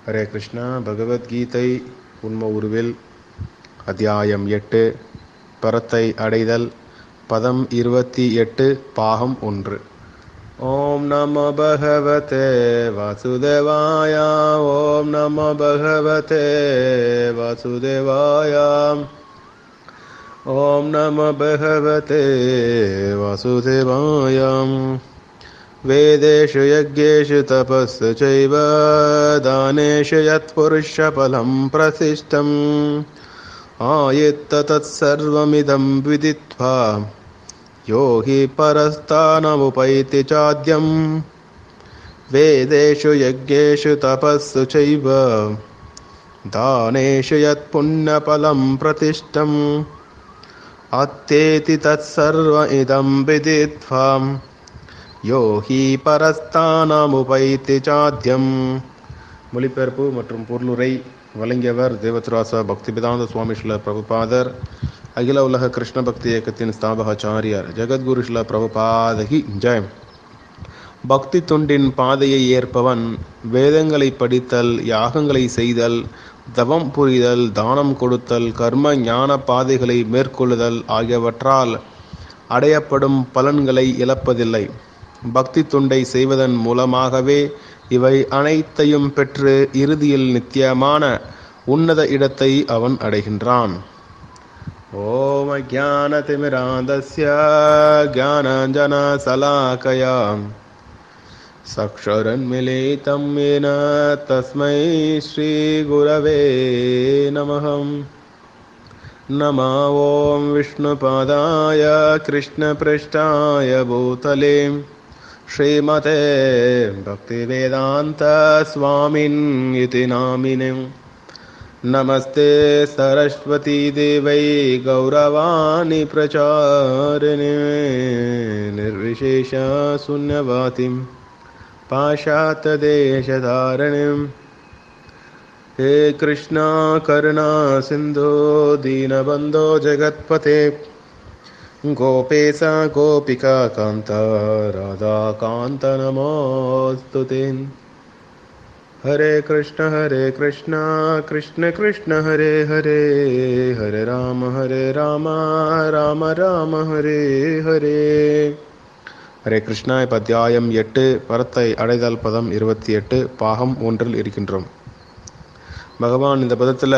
ஹரே கிருஷ்ணா பகவத்கீதை உண்ம உருவில் அத்தியாயம் எட்டு பரத்தை அடைதல் பதம் இருபத்தி எட்டு பாகம் ஒன்று ஓம் நம பகவதே வாசுதேவாய ஓம் நம பகவதே வாசுதேவாய ॐ नमो भगवते वासुदेवाय वेदेषु यज्ञेषु तपस्सु चैव दानेषु यत्पुरुषफलं प्रसिष्ठम् आयत्त तत्सर्वमिदं विदित्वा यो हि परस्तानमुपैति चाद्यम् वेदेषु यज्ञेषु तपस्सु चैव दानेषु यत्पुण्यफलं प्रतिष्ठम् அத்தேதி தத் சர்வ இதம் விதித்வாம் யோ ஹி பரஸ்தானமுபைத்தி சாத்தியம் மொழிபெயர்ப்பு மற்றும் பொருளுரை வழங்கியவர் தேவத்ராச பக்திபிதாந்த சுவாமி ஸ்ரீல பிரபுபாதர் அகில உலக கிருஷ்ண பக்தி இயக்கத்தின் ஸ்தாபகாச்சாரியார் ஜெகத்குரு ஸ்ரீல பிரபுபாதகி ஜெயம் பக்தி தொண்டின் பாதையை ஏற்பவன் வேதங்களை படித்தல் யாகங்களை செய்தல் தவம் புரிதல் தானம் கொடுத்தல் கர்ம ஞான பாதைகளை மேற்கொள்ளுதல் ஆகியவற்றால் அடையப்படும் பலன்களை இழப்பதில்லை பக்தி தொண்டை செய்வதன் மூலமாகவே இவை அனைத்தையும் பெற்று இறுதியில் நித்தியமான உன்னத இடத்தை அவன் அடைகின்றான் ஓம் அஜான திமிராந்தஸ்ய ஜானஞ்சன சலாக்கயாம் सक्षरन्मिलितं येन तस्मै श्रीगुरवे नमः नमः ॐ विष्णुपादाय कृष्णपृष्ठाय भूतले श्रीमते भक्तिवेदान्तस्वामिन् इति नामिने नमस्ते सरस्वतीदेवै गौरवाणि प्रचारिणे निर्विशेषशून्यवातिम् पाशातदेशधारणिम् हे कृष्णा करुणा सिन्धो दीनबन्धो जगत्पते गोपेशा गोपिका कान्ता राधाकान्त नमोऽस्तु ते हरे कृष्ण हरे कृष्ण कृष्ण कृष्ण हरे हरे हरे राम हरे राम राम राम हरे हरे ஹரே கிருஷ்ணா இப்போ அத்தியாயம் எட்டு பரத்தை அடைதல் பதம் இருபத்தி எட்டு பாகம் ஒன்றில் இருக்கின்றோம் பகவான் இந்த பதத்தில்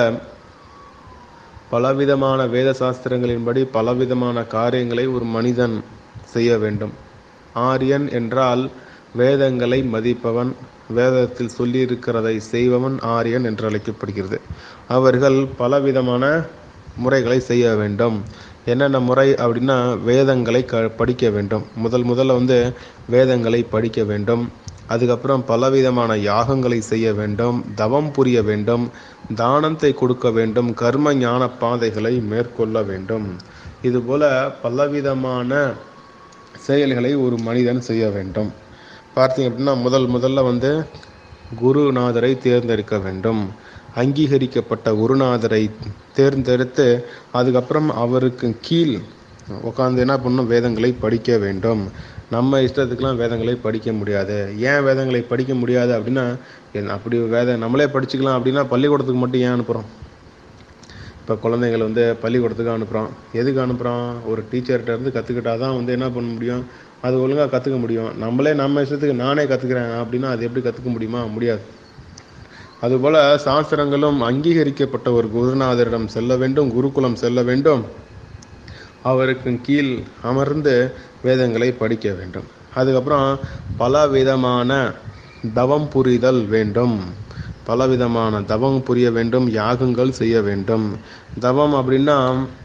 பலவிதமான வேத சாஸ்திரங்களின்படி பலவிதமான காரியங்களை ஒரு மனிதன் செய்ய வேண்டும் ஆரியன் என்றால் வேதங்களை மதிப்பவன் வேதத்தில் சொல்லியிருக்கிறதை செய்பவன் ஆரியன் என்று அழைக்கப்படுகிறது அவர்கள் பலவிதமான முறைகளை செய்ய வேண்டும் என்னென்ன முறை அப்படின்னா வேதங்களை க படிக்க வேண்டும் முதல் முதல்ல வந்து வேதங்களை படிக்க வேண்டும் அதுக்கப்புறம் பலவிதமான யாகங்களை செய்ய வேண்டும் தவம் புரிய வேண்டும் தானத்தை கொடுக்க வேண்டும் கர்ம ஞான பாதைகளை மேற்கொள்ள வேண்டும் இதுபோல பலவிதமான செயல்களை ஒரு மனிதன் செய்ய வேண்டும் பார்த்தீங்க அப்படின்னா முதல் முதல்ல வந்து குருநாதரை தேர்ந்தெடுக்க வேண்டும் அங்கீகரிக்கப்பட்ட குருநாதரை தேர்ந்தெடுத்து அதுக்கப்புறம் அவருக்கு கீழ் உட்காந்து என்ன பண்ணணும் வேதங்களை படிக்க வேண்டும் நம்ம இஷ்டத்துக்கெலாம் வேதங்களை படிக்க முடியாது ஏன் வேதங்களை படிக்க முடியாது அப்படின்னா அப்படி வேத நம்மளே படிச்சுக்கலாம் அப்படின்னா பள்ளிக்கூடத்துக்கு மட்டும் ஏன் அனுப்புகிறோம் இப்போ குழந்தைகள் வந்து பள்ளிக்கூடத்துக்கு அனுப்புகிறோம் எதுக்கு அனுப்புகிறோம் ஒரு டீச்சர்கிட்ட இருந்து கற்றுக்கிட்டா தான் வந்து என்ன பண்ண முடியும் அது ஒழுங்காக கற்றுக்க முடியும் நம்மளே நம்ம இஷ்டத்துக்கு நானே கற்றுக்கிறேன் அப்படின்னா அது எப்படி கற்றுக்க முடியுமா முடியாது அதுபோல சாஸ்திரங்களும் அங்கீகரிக்கப்பட்ட ஒரு குருநாதரிடம் செல்ல வேண்டும் குருகுலம் செல்ல வேண்டும் அவருக்கு கீழ் அமர்ந்து வேதங்களை படிக்க வேண்டும் அதுக்கப்புறம் பல விதமான தவம் புரிதல் வேண்டும் பலவிதமான தவம் புரிய வேண்டும் யாகங்கள் செய்ய வேண்டும் தவம் அப்படின்னா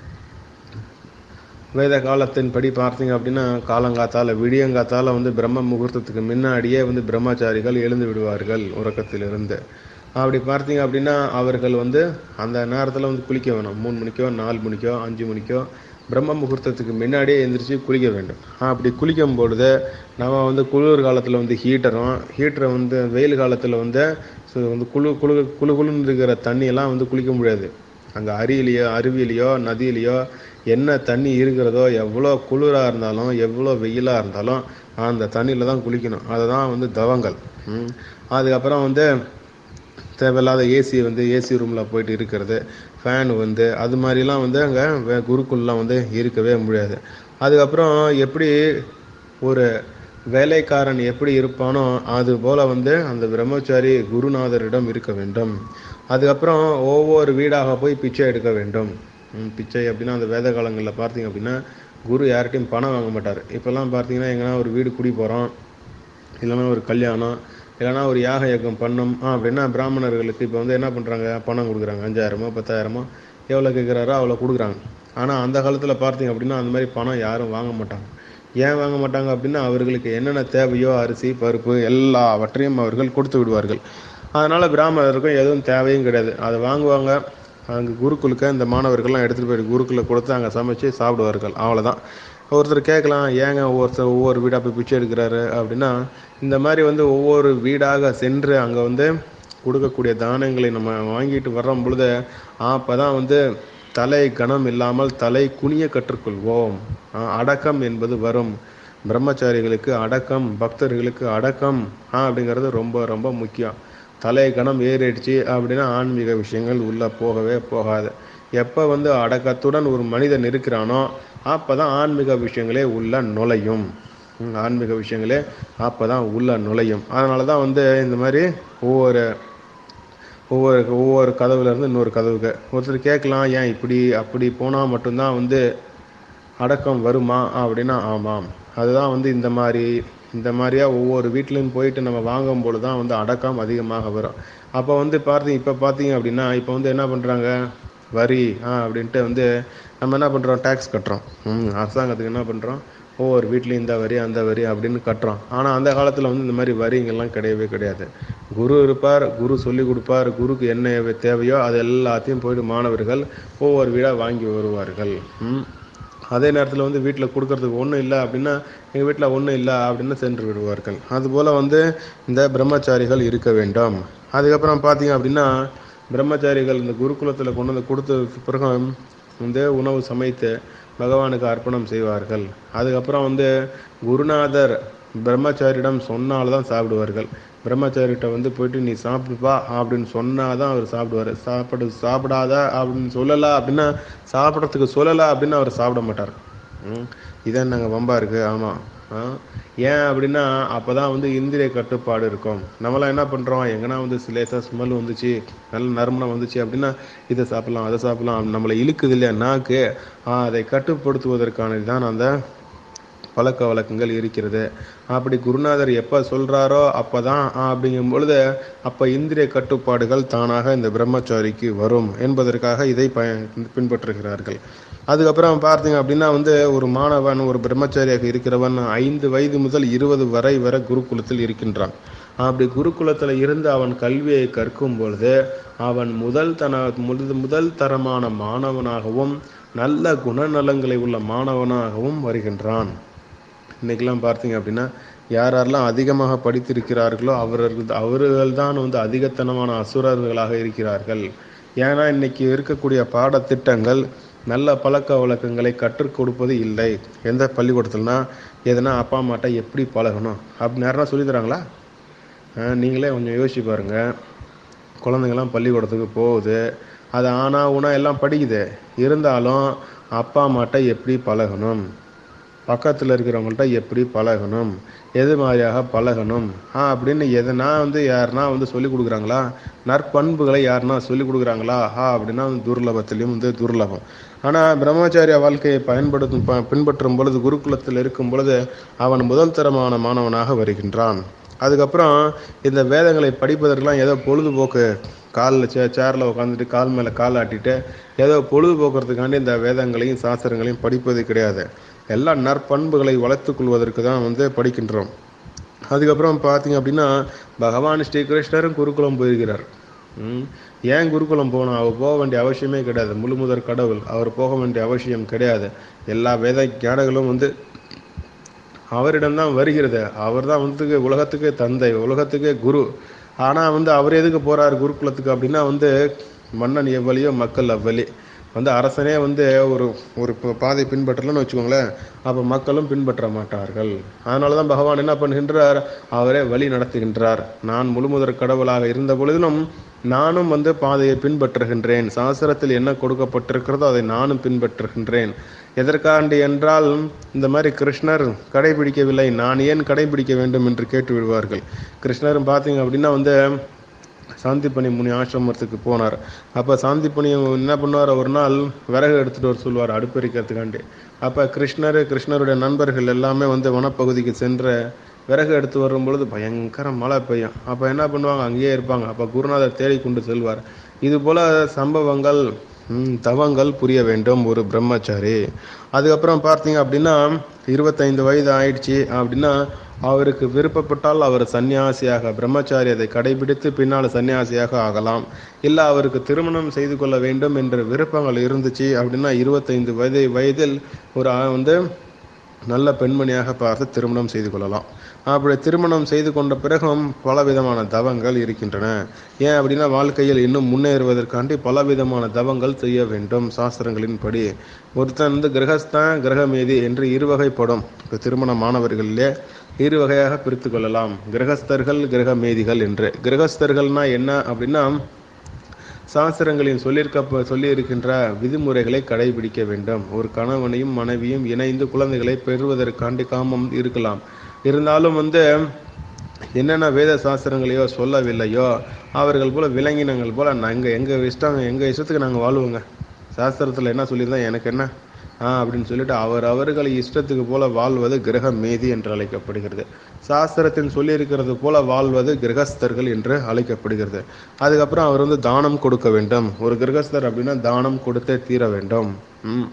வேத காலத்தின் படி பார்த்தீங்க அப்படின்னா காலங்காத்தால விடியங்காத்தால வந்து பிரம்ம முகூர்த்தத்துக்கு முன்னாடியே வந்து பிரம்மச்சாரிகள் எழுந்து விடுவார்கள் உறக்கத்திலிருந்து அப்படி பார்த்தீங்க அப்படின்னா அவர்கள் வந்து அந்த நேரத்தில் வந்து குளிக்க வேணும் மூணு மணிக்கோ நாலு மணிக்கோ அஞ்சு மணிக்கோ பிரம்ம முகூர்த்தத்துக்கு முன்னாடியே எழுந்திரிச்சு குளிக்க வேண்டும் அப்படி குளிக்கும் பொழுது நம்ம வந்து குளிர் காலத்தில் வந்து ஹீட்டரும் ஹீட்டரை வந்து வெயில் காலத்தில் வந்து வந்து குழு குழு குழு குழுன்னு இருக்கிற தண்ணியெல்லாம் வந்து குளிக்க முடியாது அங்கே அருவிலையோ அருவிலையோ நதியிலையோ என்ன தண்ணி இருக்கிறதோ எவ்வளோ குளிராக இருந்தாலும் எவ்வளோ வெயிலாக இருந்தாலும் அந்த தண்ணியில் தான் குளிக்கணும் அதுதான் வந்து தவங்கள் ம். அதுக்கப்புறம் வந்து தேவையில்லாத ஏசி வந்து ஏசி ரூமில் போயிட்டு இருக்கிறது ஃபேன் வந்து அது மாதிரிலாம் வந்து அங்கே குருக்குல்லாம் வந்து இருக்கவே முடியாது அதுக்கப்புறம் எப்படி ஒரு வேலைக்காரன் எப்படி இருப்பானோ அது போல வந்து அந்த பிரம்மச்சாரி குருநாதரிடம் இருக்க வேண்டும் அதுக்கப்புறம் ஒவ்வொரு வீடாக போய் பிச்சை எடுக்க வேண்டும் ம், பிச்சை அப்படின்னா அந்த வேத காலங்களில் பார்த்தீங்க அப்படின்னா குரு யார்கிட்டையும் பணம் வாங்க மாட்டார் இப்போல்லாம் பார்த்தீங்கன்னா எங்கன்னா ஒரு வீடு குடி போகிறோம் இல்லைன்னா ஒரு கல்யாணம் இல்லைன்னா ஒரு யாக யக்கம் பண்ணோம் ஆ அப்படின்னா பிராமணர்களுக்கு இப்போ வந்து என்ன பண்ணுறாங்க பணம் கொடுக்குறாங்க அஞ்சாயிரமோ பத்தாயிரமோ எவ்வளோ கேட்குறாரோ அவ்வளோ கொடுக்குறாங்க ஆனால் அந்த காலத்தில் பார்த்தீங்க அப்படின்னா அந்த மாதிரி பணம் யாரும் வாங்க மாட்டாங்க ஏன் வாங்க மாட்டாங்க அப்படின்னா அவர்களுக்கு என்னென்ன தேவையோ அரிசி பருப்பு எல்லாவற்றையும் அவர்கள் கொடுத்து விடுவார்கள் அதனால் பிராமணருக்கும் எதுவும் தேவையும் கிடையாது அதை வாங்குவாங்க அங்கே குருக்குலுக்க இந்த மாணவர்கள்லாம் எடுத்துகிட்டு போய் குருக்குல கொடுத்து அங்கே சமைச்சு சாப்பிடுவார்கள் அவ்வளோதான் ஒருத்தர் கேட்கலாம் ஏங்க ஒவ்வொருத்தர் ஒவ்வொரு வீடாக போய் பிச்சை எடுக்கிறாரு அப்படின்னா இந்த மாதிரி வந்து ஒவ்வொரு வீடாக சென்று அங்கே வந்து கொடுக்கக்கூடிய தானங்களை நம்ம வாங்கிட்டு வர்றோம் பொழுது அப்போ தான் வந்து தலை கணம் இல்லாமல் தலை குனிய கற்றுக்கொள்வோம் ஆ, அடக்கம் என்பது வரும் பிரம்மச்சாரிகளுக்கு அடக்கம் பக்தர்களுக்கு அடக்கம் ஆ, அப்படிங்கிறது ரொம்ப ரொம்ப முக்கியம் தலை கணம் ஏறிடுச்சு அப்படின்னா ஆன்மீக விஷயங்கள் உள்ளே போகவே போகாது எப்போ வந்து அடக்கத்துடன் ஒரு மனிதன் இருக்கிறானோ அப்போ தான் ஆன்மீக விஷயங்களே உள்ள நுழையும் ம், ஆன்மீக விஷயங்களே அப்போ தான் உள்ள நுழையும் அதனால தான் வந்து இந்த மாதிரி ஒவ்வொரு ஒவ்வொரு ஒவ்வொரு கதவுல இருந்து இன்னொரு கதவுக்கு ஒருத்தர் கேட்கலாம் ஏன் இப்படி அப்படி போனால் மட்டும்தான் வந்து அடக்கம் வருமா அப்படின்னா ஆமாம் அதுதான் வந்து இந்த மாதிரி இந்த மாதிரியா ஒவ்வொரு வீட்லையும் போயிட்டு நம்ம வாங்கும் பொழுது தான் வந்து அடக்கம் அதிகமாக வரும் அப்போ வந்து பார்த்தீங்க இப்போ பார்த்தீங்க அப்படின்னா இப்போ வந்து என்ன பண்ணுறாங்க வரி ஆ அப்படின்ட்டு வந்து நம்ம என்ன பண்ணுறோம் டேக்ஸ் கட்டுறோம் ம் அரசாங்கத்துக்கு என்ன பண்ணுறோம் ஒவ்வொரு வீட்லேயும் இந்த வரி அந்த வரி அப்படின்னு கட்டுறோம் ஆனால் அந்த காலத்தில் வந்து இந்த மாதிரி வரிங்கெல்லாம் கிடையவே கிடையாது குரு இருப்பார் குரு சொல்லி கொடுப்பார் குருக்கு என்ன தேவையோ அது எல்லாத்தையும் போயிட்டு மாணவர்கள் ஒவ்வொரு வீடாக வாங்கி வருவார்கள் ம் அதே நேரத்தில் வந்து வீட்டில் கொடுக்கறதுக்கு ஒன்றும் இல்லை அப்படின்னா எங்கள் வீட்டில் ஒன்றும் இல்லை அப்படின்னு சென்று விடுவார்கள் அதுபோல் வந்து இந்த பிரம்மச்சாரிகள் இருக்க வேண்டும் அதுக்கப்புறம் பார்த்தீங்க அப்படின்னா பிரம்மச்சாரிகள் இந்த குருகுலத்தில் கொண்டு வந்து கொடுத்த பிறகு வந்து உணவு சமைத்து பகவானுக்கு அர்ப்பணம் செய்வார்கள் அதுக்கப்புறம் வந்து குருநாதர் பிரம்மச்சாரியிடம் சொன்னால்தான் சாப்பிடுவார்கள் பிரம்மச்சாரிகிட்ட வந்து போயிட்டு நீ சாப்பிடுப்பா அப்படின்னு சொன்னாதான் அவர் சாப்பிடுவார் சாப்பிடு சாப்பிடாத அப்படின்னு சொல்லலை அப்படின்னா சாப்பிட்றதுக்கு சொல்லலை அப்படின்னு அவர் சாப்பிட மாட்டார் ம் இதான் நாங்கள் வம்பா இருக்கு ஆமாம் ஆ ஏன் அப்படின்னா அப்போ தான் வந்து இந்திரிய கட்டுப்பாடு இருக்கும் நம்மளாம் என்ன பண்ணுறோம் எங்கன்னா வந்து லேசாக ஸ்மெல் வந்துச்சு நல்ல நறுமணம் வந்துச்சு அப்படின்னா இதை சாப்பிடலாம் அதை சாப்பிடலாம் நம்மளை இழுக்குது இல்லையா நாக்கு ஆ, அதை கட்டுப்படுத்துவதற்கானது தான் அந்த பழக்க வழக்கங்கள் இருக்கிறது அப்படி குருநாதர் எப்போ சொல்கிறாரோ அப்போ தான் அப்படிங்கும் பொழுது அப்போ இந்திரிய கட்டுப்பாடுகள் தானாக இந்த பிரம்மச்சாரிக்கு வரும் என்பதற்காக இதை பய பின்பற்றுகிறார்கள் அதுக்கப்புறம் பார்த்தீங்க அப்படின்னா வந்து ஒரு மாணவன் ஒரு பிரம்மச்சாரியாக இருக்கிறவன் ஐந்து வயது முதல் இருபது வரை வரை குருகுலத்தில் இருக்கின்றான் அப்படி குருகுலத்தில் இருந்து அவன் கல்வியை கற்கும் பொழுது அவன் முதல் தன முதல் முதல் தரமான மாணவனாகவும் நல்ல குணநலங்களை உள்ள மாணவனாகவும் வருகின்றான் இன்னைக்கெல்லாம் பார்த்தீங்க அப்படின்னா யார் யாரெல்லாம் அதிகமாக படித்திருக்கிறார்களோ அவர்கள் அவர்கள் தான் வந்து அதிகத்தனமான அசுரர்களாக இருக்கிறார்கள் ஏன்னா இன்னைக்கு இருக்கக்கூடிய பாடத்திட்டங்கள் நல்ல பழக்க வழக்கங்களை கற்றுக் கொடுப்பது இல்லை எந்த பள்ளிக்கூடத்துலனா எதுனா அப்பா அம்மாட்ட எப்படி பழகணும் அப்படி நேரம் சொல்லி தராங்களா ஆஹ் நீங்களே கொஞ்சம் யோசிச்சு பாருங்க குழந்தைங்கள்லாம் பள்ளிக்கூடத்துக்கு போகுது அது ஆனா ஊனா எல்லாம் படிக்குது இருந்தாலும் அப்பா அம்மாட்ட எப்படி பழகணும் பக்கத்தில் இருக்கிறவங்கள்ட்ட எப்படி பழகணும் எது மாதிரியாக பழகணும் ஆ அப்படின்னு எதனா வந்து யாருனா வந்து சொல்லி கொடுக்குறாங்களா நற்பண்புகளை யாருனா சொல்லி கொடுக்குறாங்களா ஆ அப்படின்னா வந்து துர்லபத்திலையும் வந்து துர்லபம் ஆனால் பிரம்மச்சாரிய வாழ்க்கையை பயன்படுத்தும் ப- பின்பற்றும் பொழுது குருகுலத்தில் இருக்கும் பொழுது அவன் முதல் தரமான மாணவனாக வருகின்றான் அதுக்கப்புறம் இந்த வேதங்களை படிப்பதற்கெல்லாம் ஏதோ பொழுதுபோக்கு காலில் சே சேரில் உட்காந்துட்டு கால் மேலே கால் ஆட்டிட்டு ஏதோ பொழுதுபோக்குறதுக்காண்டி இந்த வேதங்களையும் சாஸ்திரங்களையும் படிப்பது கிடையாது எல்லா நற்பண்புகளை வளர்த்துக் கொள்வதற்கு தான் வந்து படிக்கின்றோம் அதுக்கப்புறம் பார்த்தீங்க அப்படின்னா பகவான் ஸ்ரீகிருஷ்ணரும் குருகுலம் போயிருக்கிறார் ம். ஏன் குருகுலம் போகணும் அவர் போக வேண்டிய அவசியமே கிடையாது முழுமுதற் கடவுள் அவர் போக வேண்டிய அவசியம் கிடையாது எல்லா வேத ஞானங்களும் வந்து அவரிடம்தான் வருகிறது அவர் தான் வந்து உலகத்துக்கு தந்தை உலகத்துக்கே குரு ஆனால் வந்து அவர் எதுக்கு போறார் குருகுலத்துக்கு அப்படின்னா வந்து மன்னன் எவ்வளியோ மக்கள் அவ்வளி வந்து அரசனே வந்து ஒரு ஒரு ப- பாதை பின்பற்றலன்னு வச்சுக்கோங்களேன் அப்போ மக்களும் பின்பற்ற மாட்டார்கள் அதனால தான் பகவான் என்ன பண்ணுகின்றார் அவரே வழி நடத்துகின்றார் நான் முழுமுதற் கடவுளாக இருந்த பொழுதிலும் நானும் வந்து பாதையை பின்பற்றுகின்றேன் சாஸ்திரத்தில் என்ன கொடுக்கப்பட்டிருக்கிறதோ அதை நானும் பின்பற்றுகின்றேன் எதற்காண்டி என்றால் இந்த மாதிரி கிருஷ்ணர் கடைபிடிக்கவில்லை நான் ஏன் கடைபிடிக்க வேண்டும் என்று கேட்டு விடுவார்கள் கிருஷ்ணரும் பார்த்தீங்க அப்படின்னா வந்து சாந்திப்பனி முனி ஆசிரமத்துக்கு போனார் அப்போ சாந்திப்பனி என்ன பண்ணுவார் ஒரு நாள் விறகு எடுத்துகிட்டு வர சொல்லுவார் அடுப்பெரிக்கிறதுக்காண்டி அப்போ கிருஷ்ணர் கிருஷ்ணருடைய நண்பர்கள் எல்லாமே வந்து வனப்பகுதிக்கு சென்ற விறகு எடுத்து வரும் பொழுது பயங்கர மழை பெய்யும் அப்போ என்ன பண்ணுவாங்க அங்கேயே இருப்பாங்க அப்போ குருநாதர் தேடி கொண்டு செல்வார் இது போல சம்பவங்கள் ம், தவங்கள் புரிய வேண்டும் ஒரு பிரம்மச்சாரி அதுக்கப்புறம் பார்த்தீங்க அப்படின்னா இருபத்தைந்து வயது ஆயிடுச்சு அப்படின்னா அவருக்கு விருப்பப்பட்டால் அவர் சன்னியாசியாக பிரம்மச்சாரி அதை கடைபிடித்து பின்னால் சன்னியாசியாக ஆகலாம் இல்லை அவருக்கு திருமணம் செய்து கொள்ள வேண்டும் என்ற விருப்பங்கள் இருந்துச்சு அப்படின்னா இருபத்தைந்து வயது வயதில் ஒரு ஆ- வந்து நல்ல பெண்மணியாக பார்த்து திருமணம் செய்து கொள்ளலாம் அப்படி திருமணம் செய்து கொண்ட பிறகும் பலவிதமான தவங்கள் இருக்கின்றன ஏன் அப்படின்னா வாழ்க்கையில் இன்னும் முன்னேறுவதற்காண்டி பலவிதமான தவங்கள் செய்ய வேண்டும் சாஸ்திரங்களின்படி ஒருத்தன் வந்து கிரகஸ்தான் கிரகமேதி என்று இருவகைப்படும் இப்போ திருமணமானவர்களிலே இரு வகையாக பிரித்து கொள்ளலாம் கிரகஸ்தர்கள் கிரகமேதிகள் என்று கிரகஸ்தர்கள்னா என்ன அப்படின்னா சாஸ்திரங்களில் சொல்லியிருக்க சொல்லி இருக்கின்ற விதிமுறைகளை கடைபிடிக்க வேண்டும் ஒரு கணவனையும் மனைவியும் இணைந்து குழந்தைகளை பெறுவதற்காண்டி காமம் இருக்கலாம் இருந்தாலும் வந்து என்னென்ன வேத சாஸ்திரங்களையோ சொல்லவில்லையோ அவர்கள் போல விலங்கினங்கள் போல நாங்கள் எங்கள் இஷ்டம் எங்கள் இஷ்டத்துக்கு நாங்கள் வாழ்வோங்க சாஸ்திரத்தில் என்ன சொல்லியிருந்தா எனக்கு என்ன ஆ அப்படின்னு சொல்லிட்டு அவர் அவர்கள் இஷ்டத்துக்கு போல வாழ்வது கிரக மேதி என்று அழைக்கப்படுகிறது சாஸ்திரத்தின் சொல்லியிருக்கிறது போல வாழ்வது கிரகஸ்தர்கள் என்று அழைக்கப்படுகிறது அதுக்கப்புறம் அவர் வந்து தானம் கொடுக்க வேண்டும் ஒரு கிரகஸ்தர் அப்படின்னா தானம் கொடுத்தே தீர வேண்டும் ம்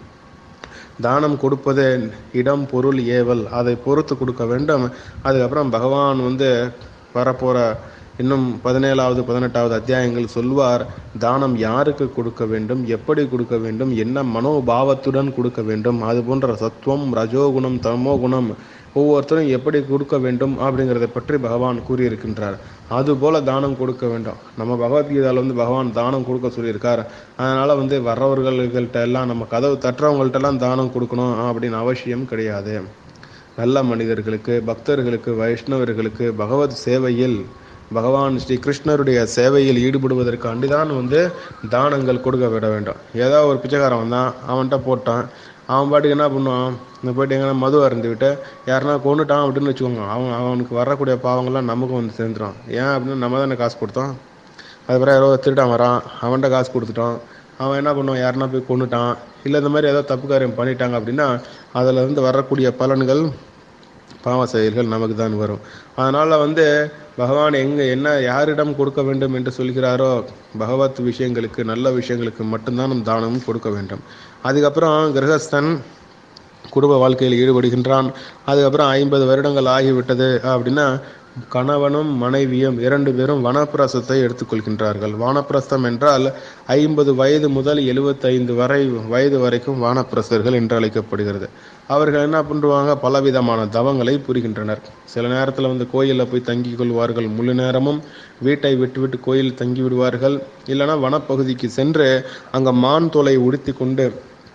தானம் கொடுப்பது இடம் பொருள் ஏவல் அதை பொறுத்து கொடுக்க வேண்டும் அதுக்கப்புறம் பகவான் வந்து வரப்போற இன்னும் பதினேழாவது பதினெட்டாவது அத்தியாயங்கள் சொல்வார் தானம் யாருக்கு கொடுக்க வேண்டும் எப்படி கொடுக்க வேண்டும் என்ன மனோபாவத்துடன் கொடுக்க வேண்டும் அது போன்ற சத்துவம் ரஜோகுணம் தமோகுணம் ஒவ்வொருத்தரும் எப்படி கொடுக்க வேண்டும் அப்படிங்கிறத பற்றி பகவான் கூறியிருக்கின்றார் அதுபோல தானம் கொடுக்க வேண்டும் நம்ம பகவத்கீதையில் வந்து பகவான் தானம் கொடுக்க சொல்லியிருக்கார் அதனால வந்து வர்றவர்கள்கிட்ட எல்லாம் நம்ம கதவு தட்டுறவங்கள்ட்ட எல்லாம் தானம் கொடுக்கணும் அப்படின்னு அவசியம் கிடையாது நல்ல மனிதர்களுக்கு பக்தர்களுக்கு வைஷ்ணவர்களுக்கு பகவத் சேவையில் பகவான் ஸ்ரீ கிருஷ்ணருடைய சேவையில் ஈடுபடுவதற்காண்டி தான் வந்து தானங்கள் கொடுக்க விட வேண்டும் ஏதோ ஒரு பிச்சைக்காரன் வந்தான் அவன்கிட்ட போட்டான் அவன் பாட்டுக்கு என்ன பண்ணுவான் இந்த போயிட்டு எங்கன்னா மது அருந்து விட்டு யாருன்னா கொண்டுட்டான் அப்படின்னு வச்சுக்கோங்க அவன் அவனுக்கு வரக்கூடிய பாவங்கள்லாம் நமக்கும் வந்து சேர்ந்துடும் ஏன் அப்படின்னா நம்ம தானே காசு கொடுத்தோம் அதுக்கப்புறம் யாரோ திருடான் வரான் அவன்கிட்ட காசு கொடுத்துட்டோம் அவன் என்ன பண்ணுவான் யாருன்னா போய் கொண்டுட்டான் இல்லை இந்த மாதிரி ஏதோ தப்பு காரியம் பண்ணிட்டாங்க அப்படின்னா அதில் இருந்து வரக்கூடிய பலன்கள் பாவ செயல்கள் நமக்கு தான் வரும் அதனால் வந்து பகவான் எங்கே என்ன யாரிடம் கொடுக்க வேண்டும் என்று சொல்கிறாரோ பகவத் விஷயங்களுக்கு நல்ல விஷயங்களுக்கு மட்டும்தான் நம் தானம் கொடுக்க வேண்டும் அதுக்கப்புறம் கிரகஸ்தன் குடும்ப வாழ்க்கையில் ஈடுபடுகின்றான் அதுக்கப்புறம் ஐம்பது வருடங்கள் ஆகிவிட்டது அப்படின்னா கணவனும் மனைவியும் இரண்டு பேரும் வனப்பிரசத்தை எடுத்துக்கொள்கின்றார்கள் வானப்பிரஸ்தம் என்றால் ஐம்பது வயது முதல் எழுபத்தைந்து வரை வயது வரைக்கும் வானப்பிரஸ்தர்கள் என்று அழைக்கப்படுகிறது அவர்கள் என்ன பண்ணுவாங்க பலவிதமான தவங்களை புரிகின்றனர் சில நேரத்தில் வந்து கோயிலில் போய் தங்கி கொள்வார்கள் முழு நேரமும் வீட்டை விட்டுவிட்டு கோயில் தங்கி விடுவார்கள் இல்லைன்னா வனப்பகுதிக்கு சென்று அங்கே மான் தோலை உடுத்தி கொண்டு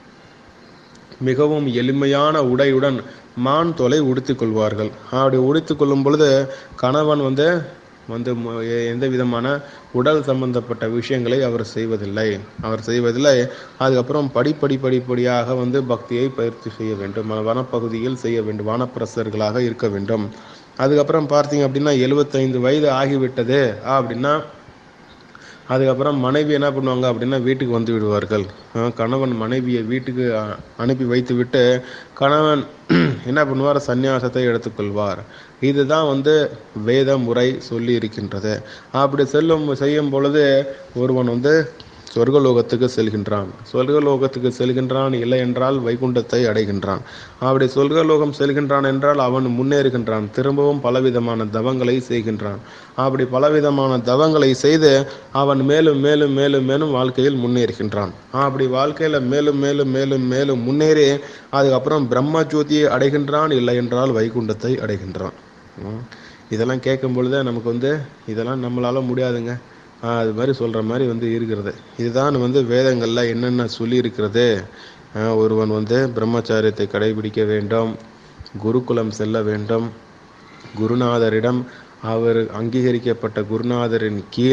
மிகவும் எளிமையான உடையுடன் மான் தோலை உடுத்திக் கொள்வார்கள் அப்படி உடுத்திக் கொள்ளும் பொழுது கணவன் வந்து வந்து ம- எ- எந்த விதமான உடல் சம்பந்தப்பட்ட விஷயங்களை அவர் செய்வதில்லை அவர் செய்வதில்லை அதுக்கப்புறம் படிப்படி படிப்படியாக வந்து பக்தியை பயிற்சி செய்ய வேண்டும் வனப்பகுதியில் செய்ய வேண்டும் வனப்பிரசர்களாக இருக்க வேண்டும் அதுக்கப்புறம் பார்த்தீங்க அப்படின்னா எழுபத்தைந்து வயது ஆகிவிட்டது அப்படின்னா அதுக்கப்புறம் மனைவி என்ன பண்ணுவாங்க அப்படின்னா வீட்டுக்கு வந்து விடுவார்கள் அஹ் கணவன் மனைவியை வீட்டுக்கு அ- அனுப்பி வைத்து விட்டு கணவன் என்ன பண்ணுவார் சந்நியாசத்தை எடுத்துக்கொள்வார் இதுதான் வந்து வேத முறை சொல்லி இருக்கின்றது அப்படி செல்லும் செய்யும் பொழுது ஒருவன் வந்து சொர்க்கலோகத்துக்கு செல்கின்றான் சொர்க்கலோகத்துக்கு செல்கின்றான் இல்லை என்றால் வைகுண்டத்தை அடைகின்றான் அப்படி சொர்க்கலோகம் செல்கின்றான் என்றால் அவன் முன்னேறுகின்றான் திரும்பவும் பலவிதமான தவங்களை செய்கின்றான் அப்படி பலவிதமான தவங்களை செய்து அவன் மேலும் மேலும் மேலும் மேலும் வாழ்க்கையில் முன்னேறுகின்றான் அப்படி வாழ்க்கையில மேலும் மேலும் மேலும் மேலும் முன்னேறி அதுக்கப்புறம் பிரம்ம ஜோதியை அடைகின்றான் இல்லை என்றால் வைகுண்டத்தை அடைகின்றான் ம். இதெல்லாம் கேட்கும் பொழுதே நமக்கு வந்து இதெல்லாம் நம்மளால முடியாதுங்க ஆஹ் அது மாதிரி சொல்ற மாதிரி வந்து இருக்கிறது இதுதான் வந்து வேதங்கள்ல என்னென்ன சொல்லி இருக்கிறது ஆஹ் ஒருவன் வந்து பிரம்மச்சாரியத்தை கடைபிடிக்க வேண்டும் குருகுலம் செல்ல வேண்டும் குருநாதரிடம் அவர் அங்கீகரிக்கப்பட்ட குருநாதரின் கீழ்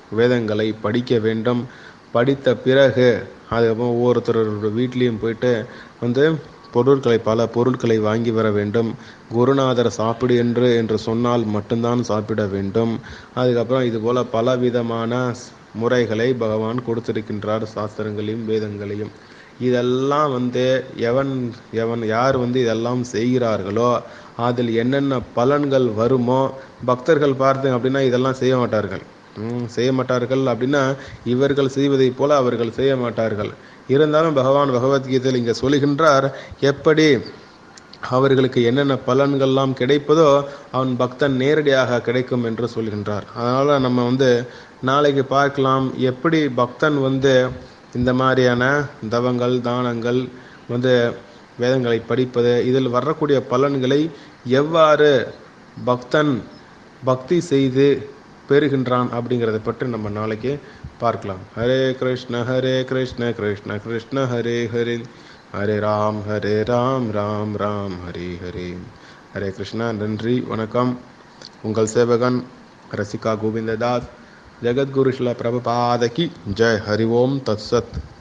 வேதங்களை படிக்க வேண்டும் படித்த பிறகு அதுக்கப்புறம் ஒவ்வொருத்தரோட வீட்லேயும் போயிட்டு வந்து பொருட்களை பல பொருட்களை வாங்கி வர வேண்டும் குருநாதர் சாப்பிடு என்று என்று சொன்னால் மட்டும்தான் சாப்பிட வேண்டும் அதுக்கப்புறம் இது போல பல விதமான முறைகளை பகவான் கொடுத்திருக்கின்றார் சாஸ்திரங்களையும் வேதங்களையும் இதெல்லாம் வந்து எவன் எவன் யார் வந்து இதெல்லாம் செய்கிறார்களோ அதில் என்னென்ன பலன்கள் வருமோ பக்தர்கள் பார்த்து அப்படின்னா இதெல்லாம் செய்ய மாட்டார்கள் செய்ய மாட்டார்கள் அப்படின்னா இவர்கள் செய்வதைப் போல அவர்கள் செய்ய மாட்டார்கள் இருந்தாலும் பகவான் பகவத்கீதையில் இங்கே சொல்லுகின்றார் எப்படி அவர்களுக்கு என்னென்ன பலன்கள்லாம் கிடைப்பதோ அவன் பக்தன் நேரடியாக கிடைக்கும் என்று சொல்கின்றார் அதனால் நம்ம வந்து நாளைக்கு பார்க்கலாம் எப்படி பக்தன் வந்து இந்த மாதிரியான தவங்கள் தானங்கள் வந்து வேதங்களை படிப்பது இதில் வரக்கூடிய பலன்களை எவ்வாறு பக்தன் பக்தி செய்து பெறுகின்றான் அப்படிங்கிறத பற்றி நம்ம நாளைக்கு பார்க்கலாம் ஹரே கிருஷ்ண ஹரே கிருஷ்ண கிருஷ்ண கிருஷ்ண ஹரே ஹரே ஹரே ராம் ஹரே ராம் ராம் ராம் ஹரே ஹரே ஹரே கிருஷ்ணா நன்றி வணக்கம் உங்கள் சேவகன் ரசிகா கோவிந்ததாஸ் ஜெகத்குரு ஸ்ல பிரபுபாதகி ஜெய் ஹரி ஓம் தத்சத்